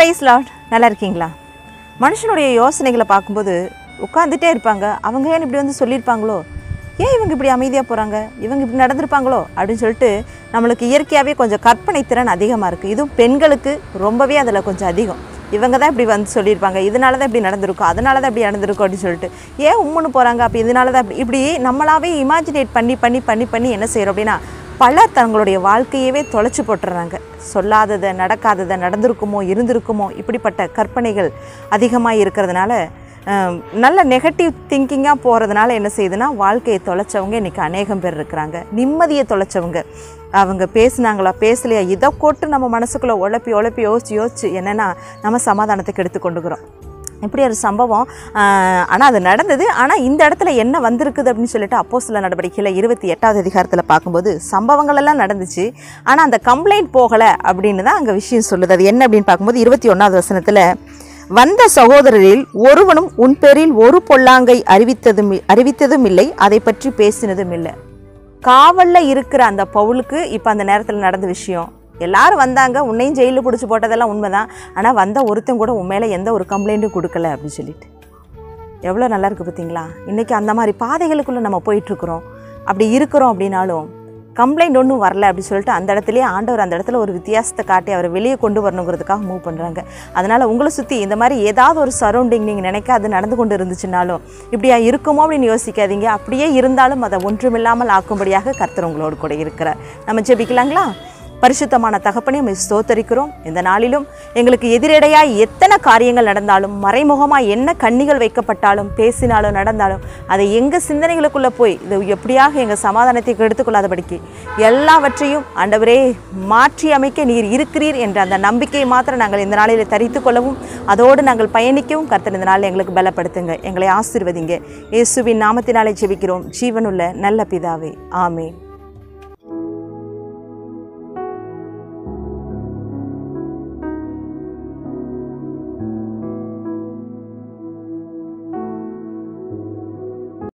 price lot நல்லா இருக்கீங்களா மனுஷனுடைய யோசனைகளை பார்க்கும்போது உட்காந்துட்டே இருப்பாங்க அவங்க ஏன் இப்படி வந்து சொல்லியிருப்பாங்களோ ஏன் இவங்க இப்படி அமைதியாக போகிறாங்க இவங்க இப்படி நடந்திருப்பாங்களோ அப்படின்னு சொல்லிட்டு நம்மளுக்கு இயற்கையாகவே கொஞ்சம் கற்பனை திறன் அதிகமாக இருக்குது இதுவும் பெண்களுக்கு ரொம்பவே அதில் கொஞ்சம் அதிகம் இவங்க தான் இப்படி வந்து சொல்லியிருப்பாங்க இதனால தான் இப்படி நடந்திருக்கும் அதனால தான் இப்படி நடந்திருக்கும் அப்படின்னு சொல்லிட்டு ஏன் உம்முன்னு போகிறாங்க அப்போ இதனால தான் இப்படி இப்படி நம்மளாவே இமேஜினேட் பண்ணி பண்ணி பண்ணி பண்ணி என்ன செய்கிறோம் அப்படின்னா பலர் தங்களுடைய வாழ்க்கையவே தொலைச்சு போட்டுறாங்க சொல்லாததை நடக்காததை நடந்திருக்குமோ இருந்திருக்குமோ இப்படிப்பட்ட கற்பனைகள் அதிகமாக இருக்கிறதுனால அஹ், நல்ல நெகட்டிவ் திங்கிங்காக போகிறதுனால என்ன செய்யுதுன்னா வாழ்க்கையை தொலைச்சவங்க இன்றைக்கி அநேகம் பேர் இருக்கிறாங்க நிம்மதியை தொலைச்சவங்க அவங்க பேசுனாங்களா பேசலையா இதை கொட்டு நம்ம மனசுக்குள்ளே உழப்பி உழப்பி யோசிச்சு யோசிச்சு என்னென்னா நம்ம சமாதானத்துக்கு எடுத்து கொண்டுக்கிறோம் இப்படி ஒரு சம்பவம் ஆனால் அது நடந்தது ஆனால் இந்த இடத்துல என்ன வந்திருக்குது அப்படின்னு சொல்லிட்டு அப்போ சில நடவடிக்கையில் இருபத்தி எட்டாவது அதிகாரத்தில் பார்க்கும்போது சம்பவங்கள் எல்லாம் நடந்துச்சு ஆனால் அந்த கம்ப்ளைண்ட் போகலை அப்படின்னு தான் அங்கே விஷயம் சொல்லுது அது என்ன அப்படின்னு பார்க்கும்போது இருபத்தி ஒன்றாவது வசனத்தில் வந்த சகோதரரில் ஒருவனும் உன் பேரில் ஒரு பொல்லாங்கை அறிவித்ததும் இ- அறிவித்ததும் இல்லை அதை பற்றி பேசினதும் இல்லை காவலில் இருக்கிற அந்த பவுலுக்கு இப்போ அந்த நேரத்தில் நடந்த விஷயம் எல்லாரும் வந்தாங்க உன்னையும் ஜெயிலில் பிடிச்சி போட்டதெல்லாம் உண்மைதான் ஆனால் வந்த ஒருத்தன் கூட உன் மேலே எந்த ஒரு கம்ப்ளைண்ட்டும் கொடுக்கல அப்படின்னு சொல்லிட்டு எவ்வளோ நல்லா இருக்குது பார்த்தீங்களா இன்றைக்கி அந்த மாதிரி பாதைகளுக்குள்ளே நம்ம போயிட்டுருக்குறோம் அப்படி இருக்கிறோம் அப்படின்னாலும் கம்ப்ளைண்ட் ஒன்றும் வரல அப்படின்னு சொல்லிட்டு அந்த இடத்துலயே ஆண்டவர் அந்த இடத்துல ஒரு வித்தியாசத்தை காட்டி அவரை வெளியே கொண்டு வரணுங்கிறதுக்காக மூவ் பண்ணுறாங்க அதனால் உங்களை சுற்றி இந்த மாதிரி ஏதாவது ஒரு சரௌண்டிங் நீங்கள் நினைக்க அது நடந்து கொண்டு இருந்துச்சுனாலும் இப்படியா இருக்குமோ அப்படின்னு யோசிக்காதீங்க அப்படியே இருந்தாலும் அதை ஒன்றுமில்லாமல் ஆக்கும்படியாக கர்த்தர் உங்களோடு கூட இருக்கிறார் நம்ம ஜெபிக்கலாங்களா பரிசுத்தமான தகப்பனை உம்மை ஸ்தோத்தரிக்கிறோம் இந்த நாளிலும் எங்களுக்கு எதிரடையாய் எத்தனை காரியங்கள் நடந்தாலும் மறைமுகமாக என்ன கண்ணிகள் வைக்கப்பட்டாலும் பேசினாலும் நடந்தாலும் அதை எங்கள் சிந்தனைகளுக்குள்ளே போய் இது எப்படியாக எங்கள் சமாதானத்தை எடுத்துக்கொள்ளாதபடிக்கு எல்லாவற்றையும் ஆண்டவரே மாற்றி அமைக்க நீர் இருக்கிறீர் என்ற அந்த நம்பிக்கையை மாத்திரம் நாங்கள் இந்த நாளில் தரித்து கொள்ளவும் அதோடு நாங்கள் பயணிக்கவும் கர்த்தர் இந்த நாளில் எங்களுக்கு பலப்படுத்துங்க எங்களை ஆசீர்வதிங்க இயேசுவின் நாமத்தினாலே ஜெபிக்கிறோம் ஜீவனுள்ள நல்ல பிதாவே ஆமென்